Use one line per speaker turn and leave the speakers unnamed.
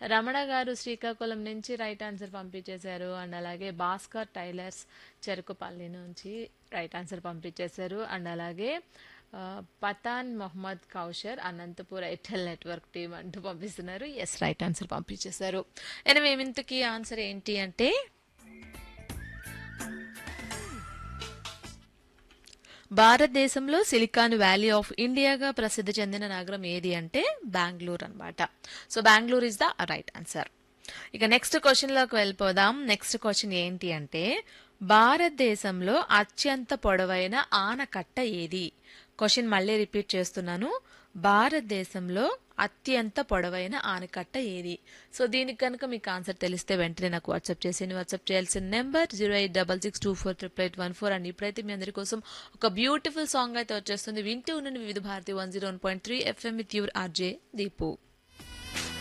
రమణ గారు శ్రీకాకుళం నుంచి right answer పంపించేశారు అండ్ అలాగే భాస్కర్ టైలర్స్ చెరుకుపల్లి నుంచి రైట్ ఆన్సర్ పంపించేశారు అండ్ అలాగే ఆ, Pathan Mohammad Kausar Anantapur airtel network team అంటూ పంపిస్తున్నారు ఎస్ రైట్ ఆన్సర్ పంపించేశారు ఎనివే ఇంతకీ ఆన్సర్ ఏంటి అంటే భారతదేశంలో సిలికాన్ వ్యాలీ ఆఫ్ ఇండియాగా ప్రసిద్ధి చెందిన నగరం ఏది అంటే బెంగళూరు అన్నమాట so Bengaluru is the right answer ఇక నెక్స్ట్ క్వశ్చన్లోకి వెళ్ళిపోదాం నెక్స్ట్ క్వశ్చన్ ఏంటి అంటే భారతదేశంలో అత్యంత పొడవైన ఆనకట్ట ఏది క్వశ్చన్ మళ్ళీ రిపీట్ చేస్తున్నాను భారతదేశంలో అత్యంత పొడవైన ఆనకట్ట ఏది సో దీనికి కనుక మీకు ఆన్సర్ తెలిస్తే వెంటనే నాకు వాట్సాప్ చేసి వాట్సాప్ చేయాల్సిన number zero eight double six two four triple eight one four and ఇప్పుడైతే మీ అందరి కోసం ఒక బ్యూటిఫుల్ సాంగ్ అయితే వచ్చేస్తుంది వింటూ ఉండండి Vividh Bharati one zero one point three FM with your RJ Deepu